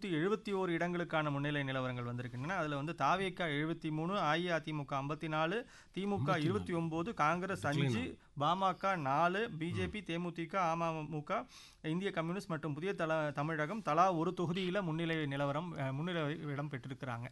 நூற்றி எழுபத்தி ஓரு இடங்களுக்கான முன்னிலை நிலவரங்கள் வந்திருக்கின்றன அதில் வந்து தாவேக்கா எழுபத்தி மூணு அஇஅதிமுக ஐம்பத்தி நாலு திமுக இருபத்தி ஒம்பது காங்கிரஸ் அஞ்சு பாமக நாலு பிஜேபி தேமுதிக அமமுக இந்திய கம்யூனிஸ்ட் மற்றும் புதிய தல தமிழகம் தலா ஒரு தொகுதியில் முன்னிலை நிலவரம் அஹ், முன்னிலை இடம் பெற்றிருக்கிறாங்க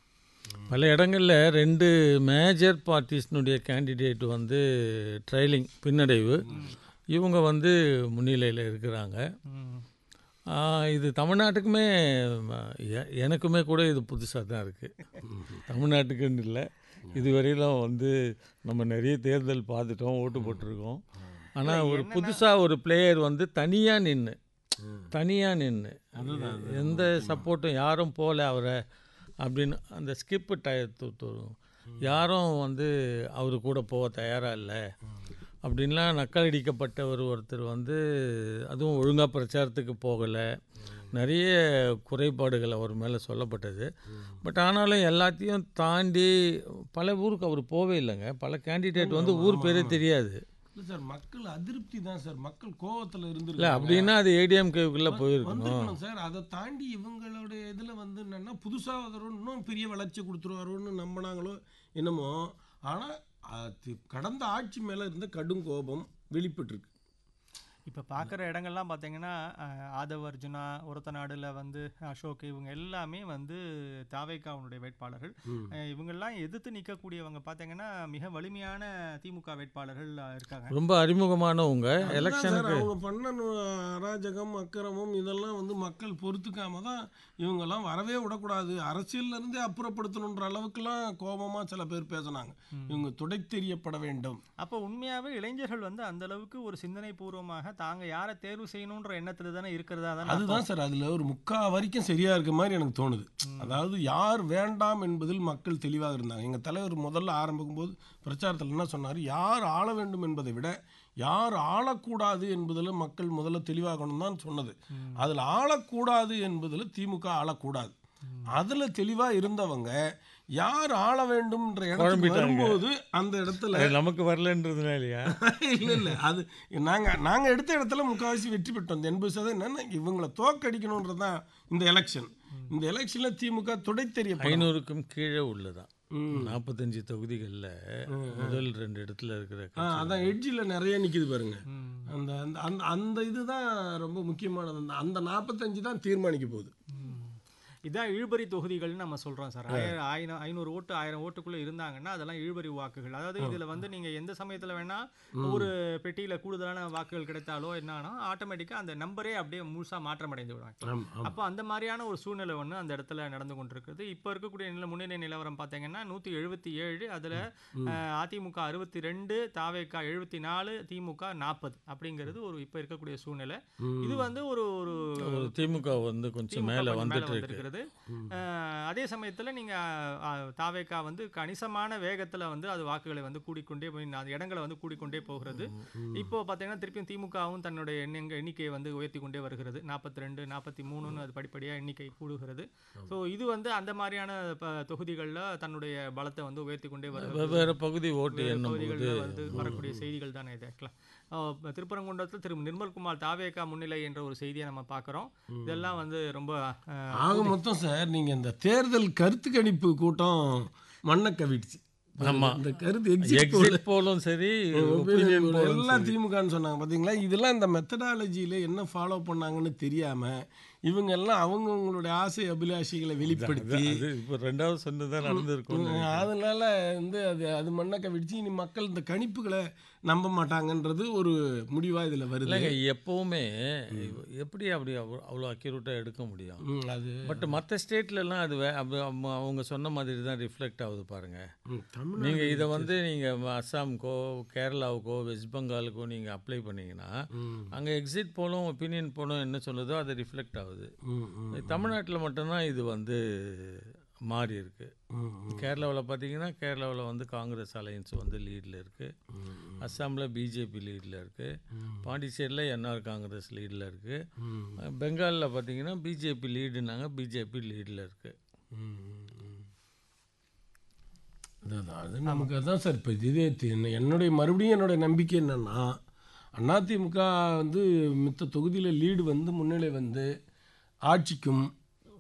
பல இடங்களில் ரெண்டு மேஜர் பார்ட்டிஸ்னுடைய கேண்டிடேட் வந்து ட்ரைலிங் பின்னடைவு இவங்க வந்து முன்னிலையில் இருக்கிறாங்க ம். ஆ, இது தமிழ்நாட்டுக்குமே ம, எ- எனக்குமே கூட இது புதுசாக தான் இருக்குது தமிழ்நாட்டுக்குன்னு இல்லை இதுவரையிலும் வந்து நம்ம நிறைய தேர்தல் பார்த்துட்டோம் ஓட்டு போட்டிருக்கோம் ஆனால் ஒரு புதுசாக ஒரு பிளேயர் வந்து தனியாக நின்று தனியாக நின்று எந்த சப்போர்ட்டும் யாரும் போகல அவரை அப்படின்னு அந்த ஸ்கிப்பு டயத்து யாரும் வந்து அவர் கூட போக தயாராக இல்லை அப்படின்லாம் நக்கலடிக்கப்பட்ட ஒரு ஒருத்தர் வந்து அதுவும் ஒழுங்காக பிரச்சாரத்துக்கு போகலை நிறைய குறைபாடுகள் அவர் மேலே சொல்லப்பட்டது பட் ஆனாலும் எல்லாத்தையும் தாண்டி பல ஊருக்கு அவர் போவே இல்லைங்க பல கேண்டிடேட் வந்து ஊர் பேரே தெரியாது இல்லை சார் மக்கள் அதிருப்தி தான் சார் மக்கள் கோவத்தில் இல்லை இருந்திருக்காங்க அப்படின்னா அது ஏடிஎம்கேக்குள்ளே போயிருக்கணும் வந்திருக்கணும் சார் அதை தாண்டி இவங்களுடைய இதில் வந்து என்னன்னா புதுசாக வரும் இன்னும் பெரிய வளர்ச்சி கொடுத்துருவாரோன்னு நம்பினாங்களோ என்னமோ ஆனால் அது கடந்த ஆட்சி மேலே இருந்த கடும் கோபம் வெளிப்பட்டிருக்கு இப்போ பார்க்குற இடங்கள்லாம் பார்த்தீங்கன்னா அஹ், ஆதவ அர்ஜுனா ஒருத்த நாடுல வந்து அசோக் இவங்க எல்லாமே வந்து தாவேக்காவுடைய வேட்பாளர்கள் அஹ், இவங்கெல்லாம் எதிர்த்து நிற்கக்கூடியவங்க பார்த்தீங்கன்னா மிக வலிமையான திமுக வேட்பாளர்கள் அஹ், இருக்காங்க ரொம்ப அறிமுகமானவங்க அதுதான் சார், எலெக்ஷனுக்கு அவங்க பண்ண நு- அராஜகம் அக்கிரமம் இதெல்லாம் வந்து மக்கள் பொறுத்துக்காம தான் இவங்கெல்லாம் வரவே விடக்கூடாது அரசியல்ல இருந்தே அப்புறப்படுத்தணுன்ற அளவுக்குலாம் கோபமா சில பேர் பேசினாங்க இவங்க துடை தெரியப்பட வேண்டும் அப்போ உண்மையாகவே இளைஞர்கள் வந்து அந்த அளவுக்கு ஒரு சிந்தனை பூர்வமாக தாங்க யாரை தேர்வு செய்யணுன்ற எண்ணத்தில் தானே இருக்கிறதா தானே அதுதான் சார் அதுல ஒரு முக்கா வரைக்கும் சரியா இருக்க மாதிரி எனக்கு தோணுது அதாவது யார் வேண்டாம் என்பதில் மக்கள் தெளிவாக இருந்தாங்க எங்க தலைவர் முதல்ல ஆரம்பிக்கும் போது பிரச்சாரத்தில் என்ன சொன்னார் யார் ஆள வேண்டும் என்பதை விட யார் ஆளக்கூடாது என்பதில் மக்கள் முதல்ல தெளிவாகணும் தான் சொன்னது அதில் ஆளக்கூடாது என்பதில் திமுக ஆளக்கூடாது அதுல தெளிவா இருந்தவங்க யார் ஆள வேண்டும்ன்ற இடத்துக்கு குழம்பிட்டாங்க. வரும்போது அந்த இடத்துல அது நமக்கு வரலன்றதுனால இல்லையா இல்ல இல்ல அது நாங்க நாங்க எடுத்த இடத்துல முக்காவாசி வெற்றி பெற்றோம் இந்த எண்பது சதவீதம் என்னன்னா இவங்களை தோக்கடிக்கணுன்றது தான் இந்த எலெக்ஷன் இந்த எலெக்ஷன்ல திமுக துடை தெரியப்படும் ஐநூறுக்கும் கீழே உள்ளதான் நாற்பத்தஞ்சு தொகுதிகளில் முதல் ரெண்டு இடத்துல இருக்கிற ஆ, கட்சி. அதான் எட்ஜில் நிறைய நிக்குது பாருங்க அந்த அந்த அந்த அந்த இதுதான் ரொம்ப முக்கியமானது அந்த அந்த நாற்பத்தஞ்சு தான் தீர்மானிக்க போகுது இதான் இழுபறி தொகுதிகள்னு நம்ம சொல்றோம் சார் ஆயிரம் ஆயிரம் ஐநூறு ஓட்டு ஆயிரம் ஓட்டுக்குள்ள இருந்தாங்கன்னா அதெல்லாம் இழுபறி வாக்குகள் அதாவது இதுல வந்து நீங்க எந்த சமயத்துல வேணா ஒரு பெட்டியில கூடுதலான வாக்குகள் கிடைத்தாலோ என்னன்னா ஆட்டோமேட்டிக்கா அந்த நம்பரே அப்படியே முழுசா மாற்றம் அடைந்து விடுவாங்க ஆமா ஆமா அப்போ அந்த மாதிரியான ஒரு சூழ்நிலை ஒன்று அந்த இடத்துல நடந்து கொண்டிருக்குது இப்போ இருக்கக்கூடிய நில முன்னிலை நிலவரம் பார்த்தீங்கன்னா நூற்றி எழுபத்தி ஏழு அதில் அதிமுக அறுபத்தி ரெண்டு தாவேக்கா எழுபத்தி நாலு திமுக நாற்பது அப்படிங்கிறது ஒரு இப்போ இருக்கக்கூடிய சூழ்நிலை இது வந்து ஒரு ஒரு ஒரு திமுக வந்து கொஞ்சம் திமுக மேலே கொஞ்சம் மேல வந்துட்டு இருக்கு வந்திருக்கிறது அஹ், அதே சமயத்தில் நீங்கள் தாவேக்கா வந்து கணிசமான வேகத்தில் வந்து அது வாக்குகளை வந்து கூடிக்கொண்டே போய் அந்த இடங்களை வந்து கூடிக்கொண்டே போகிறது இப்போ பார்த்தீங்கன்னா திருப்பியும் திமுகவும் தன்னுடைய எண்ணங்க எண்ணிக்கையை வந்து உயர்த்தி கொண்டே வருகிறது நாற்பத்தி ரெண்டு நாற்பத்தி மூணுன்னு அது படிப்படியாக எண்ணிக்கை கூடுகிறது ஸோ இது வந்து அந்த மாதிரியான தொகுதிகளில் தன்னுடைய பலத்தை வந்து உயர்த்தி கொண்டே வருகிறது வெவ்வேறு பகுதி ஓட்டு வேறு எண்ணும் போது பகுதிகளில் வந்து வரக்கூடிய செய்திகள் தானே இது ஆக்சுவலாக திருப்பரங்குன்றத்தில் திரு நிர்மல்குமார் தாவேக்கா முன்னிலை என்ற ஒரு செய்தியை நம்ம பார்க்குறோம் இதெல்லாம் வந்து ரொம்ப அஹ், ஆக மொத்தம் சார் நீங்க இந்த தேர்தல் கருத்து கணிப்பு கூட்டம் மண்ணை கவிடுச்சு ஆமா. இந்த கருத்து எக்ஸிட் எக்ஸிட் போலும் சரி ஒப்பீனியன் போலும் எல்லாம் திமுகன்னு சொன்னாங்க பாத்தீங்களா இதெல்லாம் இந்த மெத்தடாலஜியில என்ன ஃபாலோ பண்ணாங்கன்னு தெரியாம இவங்க எல்லாம் அவங்கவங்களுடைய ஆசை அபிலாஷைகளை வெளிப்படுத்தி அது இப்போ ரெண்டாவது சொன்னதான் நடந்திருக்கும் உம், அதனால வந்து அது அது மண்ணக்க விடுச்சு இனி மக்கள் இந்த கணிப்புகளை நம்ப மாட்டாங்கன்றது ஒரு முடிவா இதுல வருது இல்லைங்க எப்பவுமே எப்படி அப்படி அவ்வளோ- அவ்வளோ அக்யூரேட்டாக எடுக்க முடியும் உம், அது பட் மற்ற ஸ்டேட்லலாம் அது வே- அப்ப அவங்க- அவங்க சொன்ன மாதிரி தான் ரிஃப்ளெக்ட் ஆகுது பாருங்க உம், தமிழ் நீங்கள் இதை வந்து நீங்கள் அஸ்ஸாமுக்கோ கேரளாவுக்கோ வெஸ்ட் பெங்காலுக்கோ நீங்கள் அப்ளை பண்ணீங்கன்னா அங்கே எக்ஸிட் போலும் ஒப்பீனியன் போலும் என்ன சொல்லுதோ அது ரிஃப்ளெக்ட் ஆகுது உம், உம், தமிழ்நாட்டில் மட்டும்தான் இது வந்து மாறி இருக்கு உம், உம், கேரளாவில் பார்த்தீங்கன்னா கேரளாவில் வந்து காங்கிரஸ் அலையன்ஸ் வந்து லீடில் இருக்குது அஸ்ஸாமில் பிஜேபி லீடில் இருக்குது பாண்டிச்சேரியில் என்ஆர் காங்கிரஸ் லீடில் இருக்குது பெங்காலில் பார்த்தீங்கன்னா பிஜேபி லீடுனாங்க பிஜேபி லீடில் இருக்குது உம், உம், உம். அதுதான் அது நமக்கு அதான் சார் இப்போ இதே தி- என்னுடைய மறுபடியும் என்னுடைய நம்பிக்கை என்னன்னா அதிமுக வந்து மித்த தொகுதியில் லீடு வந்து முன்னிலை வந்து ஆட்சிக்கும்